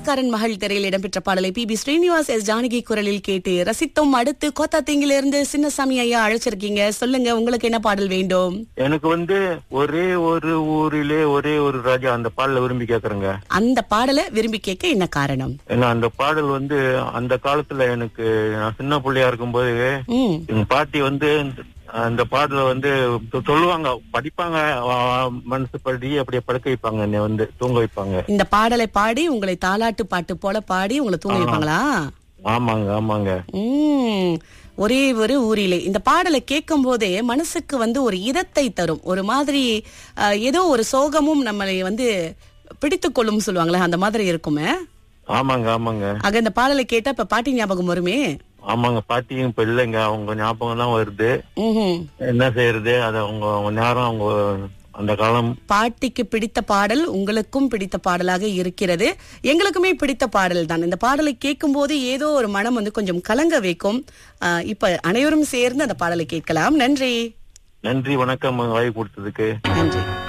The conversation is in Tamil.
சொந்தக்காரன் மகள் திரையில் இடம்பெற்ற பாடலை P B Srinivas S Janaki குரலில் கேட்டு ரசித்தோம் அடுத்து கோத்தாத்தீங்கில இருந்து சின்னசாமி ஐயா அழைச்சிருக்கீங்க சொல்லுங்க உங்களுக்கு என்ன பாடல் வேண்டும் எனக்கு வந்து ஒரே ஒரு ஊரிலே ஒரே ஒரு ராஜா அந்த பாடல விரும்பி கேக்குறேங்க அந்த பாடலை விரும்பி கேட்க என்ன காரணம் ஏன்னா அந்த பாடல் வந்து அந்த காலத்துல எனக்கு நான் சின்ன பிள்ளையா இருக்கும்போது ம் எங்க பாட்டி வந்து அந்த பாடல வந்து சொ- சொல்லுவாங்க படிப்பாங்க ஆ, மனசு படி அப்படியே படுக்க வைப்பாங்க என்னை வந்து தூங்க வைப்பாங்க இந்த பாடலை பாடி உங்களை தாலாட்டு பாட்டு போல பாடி உங்களை தூங்க வைப்பாங்களா ஆமாங்க ஆமாங்க உம் ஒரே ஒரு ஊரிலே இந்த பாடலை கேட்கும் போதே மனசுக்கு வந்து ஒரு இதத்தை தரும் ஒரு மாதிரி அஹ், ஏதோ ஒரு சோகமும் நம்மளை வந்து பிடித்து கொள்ளும் சொல்லுவாங்களே அந்த மாதிரி இருக்குமே ஆமாங்க ஆமாங்க ஆக இந்த பாடலை கேட்டா இப்ப பாட்டி ஞாபகம் வருமே ஆமாங்க பாட்டியும் இப்ப இல்லைங்க அவங்க ஞாபகம் தான் வருது ம்ஹும். என்ன செய்யறது அது அவங்க அவங்க நேரம் அவங்க அந்த காலம் பாட்டிக்கு பிடித்த பாடல் உங்களுக்கும் பிடித்த பாடலாக இருக்கிறது எங்களுக்குமே பிடித்த பாடல் தான் இந்த பாடலை கேட்கும் போது ஏதோ ஒரு மனம் வந்து கொஞ்சம் கலங்க வைக்கும் அஹ், இப்ப அனைவரும் சேர்ந்து அந்த பாடலை கேட்கலாம் நன்றி நன்றி வணக்கம் வாய்ப்பு கொடுத்ததுக்கு நன்றி